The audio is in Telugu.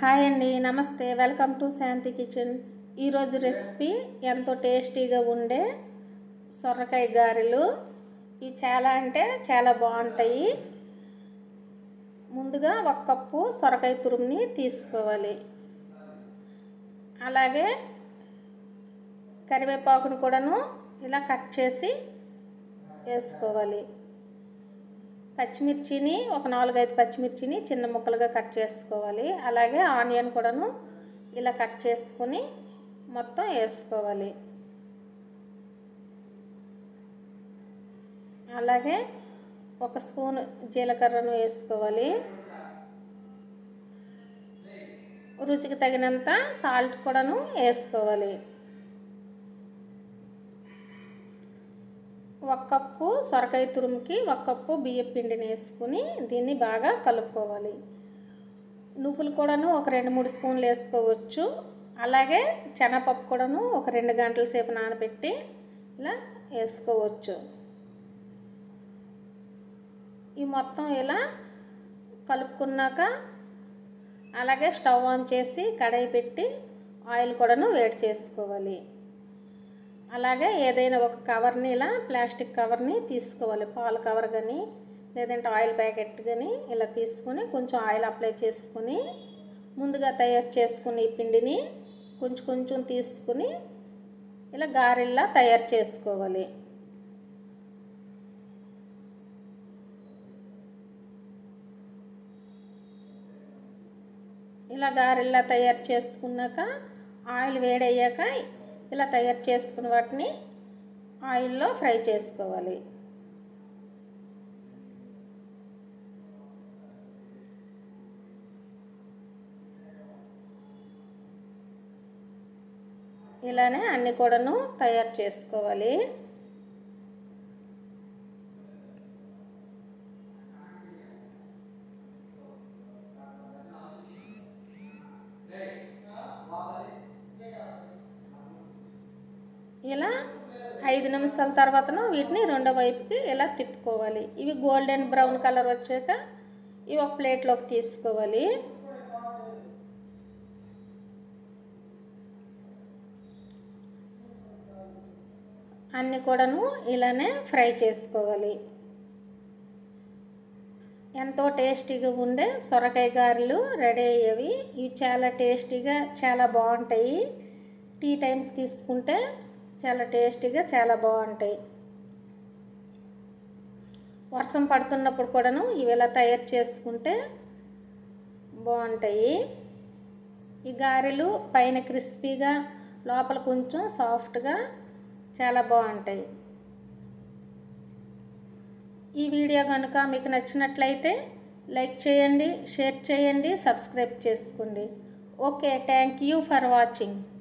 హాయ్ అండి నమస్తే వెల్కమ్ టు శాంతి కిచెన్ ఈరోజు రెసిపీ ఎంతో టేస్టీగా ఉండే సొరకాయ గారెలు ఇవి చాలా అంటే చాలా బాగుంటాయి ముందుగా ఒక కప్పు సొరకాయ తురుముని తీసుకోవాలి అలాగే కరివేపాకును కూడాను ఇలా కట్ చేసి వేసుకోవాలి పచ్చిమిర్చిని ఒక నాలుగైదు పచ్చిమిర్చిని చిన్న ముక్కలుగా కట్ చేసుకోవాలి అలాగే ఆనియన్ కూడాను ఇలా కట్ చేసుకొని మొత్తం వేసుకోవాలి అలాగే ఒక స్పూన్ జీలకర్రను వేసుకోవాలి రుచికి తగినంత సాల్ట్ కూడాను వేసుకోవాలి ఒక కప్పు సొరకాయ తురుముకి ఒక కప్పు బియ్యం పిండిని వేసుకుని దీన్ని బాగా కలుపుకోవాలి నువ్వులు కూడాను ఒక రెండు మూడు స్పూన్లు వేసుకోవచ్చు అలాగే శనగపప్పు కూడాను ఒక రెండు గంటల సేపు నానబెట్టి ఇలా వేసుకోవచ్చు ఈ మొత్తం ఇలా కలుపుకున్నాక అలాగే స్టవ్ ఆన్ చేసి కడాయి పెట్టి ఆయిల్ కూడాను వేడి చేసుకోవాలి అలాగే ఏదైనా ఒక కవర్ని ఇలా ప్లాస్టిక్ కవర్ని తీసుకోవాలి పాల కవర్ కానీ లేదంటే ఆయిల్ ప్యాకెట్ కానీ ఇలా తీసుకొని కొంచెం ఆయిల్ అప్లై చేసుకుని ముందుగా తయారు చేసుకుని ఈ పిండిని కొంచెం కొంచెం తీసుకుని ఇలా గారెల్లా తయారు చేసుకోవాలి ఇలా గారెల్లా తయారు చేసుకున్నాక ఆయిల్ వేడయ్యాక ఇలా తయారు చేసుకున్న వాటిని ఆయిల్లో ఫ్రై చేసుకోవాలి ఇలానే అన్నీ కూడాను తయారు చేసుకోవాలి ఇలా ఐదు నిమిషాల తర్వాతను వీటిని రెండో వైపుకి ఇలా తిప్పుకోవాలి ఇవి గోల్డెన్ బ్రౌన్ కలర్ వచ్చాక ఇవి ఒక ప్లేట్లోకి తీసుకోవాలి అన్నీ కూడాను ఇలానే ఫ్రై చేసుకోవాలి ఎంతో టేస్టీగా ఉండే సొరకాయ గారెలు రెడీ అయ్యేవి ఇవి చాలా టేస్టీగా చాలా బాగుంటాయి టీ టైంకి తీసుకుంటే చాలా టేస్టీగా చాలా బాగుంటాయి వర్షం పడుతున్నప్పుడు కూడాను ఇవి ఇలా తయారు చేసుకుంటే బాగుంటాయి ఈ గారెలు పైన క్రిస్పీగా లోపల కొంచెం సాఫ్ట్గా చాలా బాగుంటాయి ఈ వీడియో కనుక మీకు నచ్చినట్లయితే లైక్ చేయండి షేర్ చేయండి సబ్స్క్రైబ్ చేసుకోండి okay thank you for watching